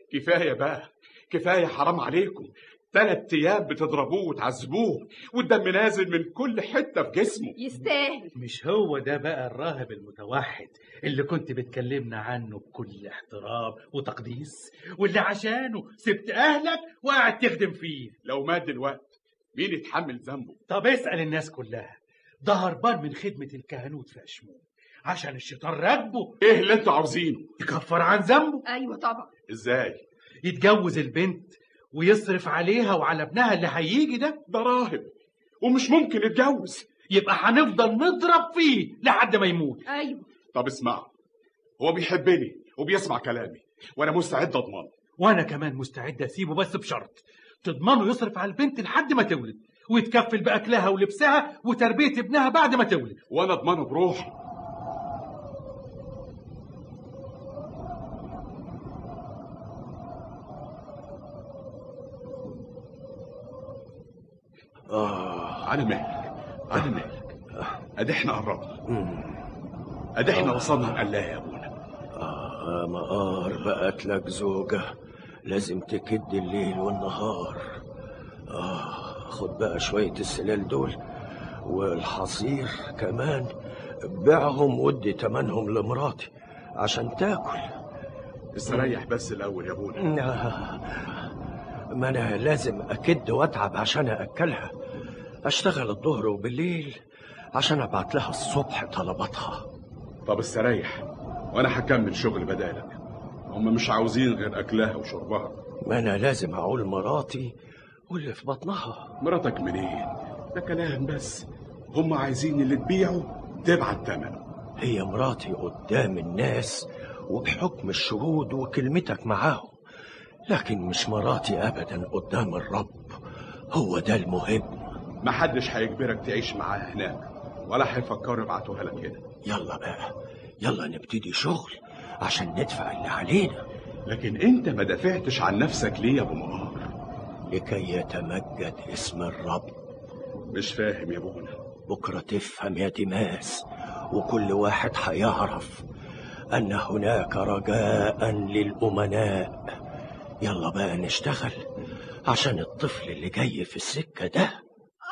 كفايه بقى كفايه حرام عليكم ثلاث ايام بتضربوه وتعذبوه والدم نازل من كل حته في جسمه يستاهل مش هو ده بقى الراهب المتوحد اللي كنت بتكلمنا عنه بكل احترام وتقديس واللي عشانه سبت اهلك وقاعد تخدم فيه لو مات دلوقتي مين يتحمل ذنبه طب اسأل الناس كلها ده هربان من خدمة الكهنوت في أشمون عشان الشيطان راكبه ايه اللي انتوا عاوزينه يكفر عن ذنبه ايوه طبعا ازاي يتجوز البنت ويصرف عليها وعلى ابنها اللي هيجي ده ده راهب ومش ممكن يتجوز يبقى هنفضل نضرب فيه لحد ما يموت ايوه طب اسمعوا هو بيحبني وبيسمع كلامي وانا مستعد اضمنه وانا كمان مستعد اسيبه بس بشرط تضمنه يصرف على البنت لحد ما تولد ويتكفل باكلها ولبسها وتربيه ابنها بعد ما تولد وانا اضمنه بروحي آه على مهلك على مهلك ادي احنا قربنا ادي احنا وصلنا الله يا ابونا آه مقار بقت لك زوجة لازم تكد الليل والنهار آه خد بقى شوية السلال دول والحصير كمان بيعهم ودي تمنهم لمراتي عشان تاكل استريح بس الاول يا ابونا آه، ما انا لازم اكد واتعب عشان اكلها اشتغل الظهر وبالليل عشان ابعت لها الصبح طلباتها طب استريح وانا هكمل شغل بدالك هم مش عاوزين غير اكلها وشربها ما انا لازم اعول مراتي واللي في بطنها مراتك منين ده كلام بس هم عايزين اللي تبيعه تبعت ثمنه هي مراتي قدام الناس وبحكم الشهود وكلمتك معاهم لكن مش مراتي ابدا قدام الرب هو ده المهم محدش هيجبرك تعيش معاها هناك ولا هيفكروا يبعتوها لك هنا يلا بقى يلا نبتدي شغل عشان ندفع اللي علينا لكن انت ما دافعتش عن نفسك ليه يا ابو مقار لكي يتمجد اسم الرب مش فاهم يا ابونا بكرة تفهم يا دماس وكل واحد هيعرف أن هناك رجاء للأمناء يلا بقى نشتغل عشان الطفل اللي جاي في السكة ده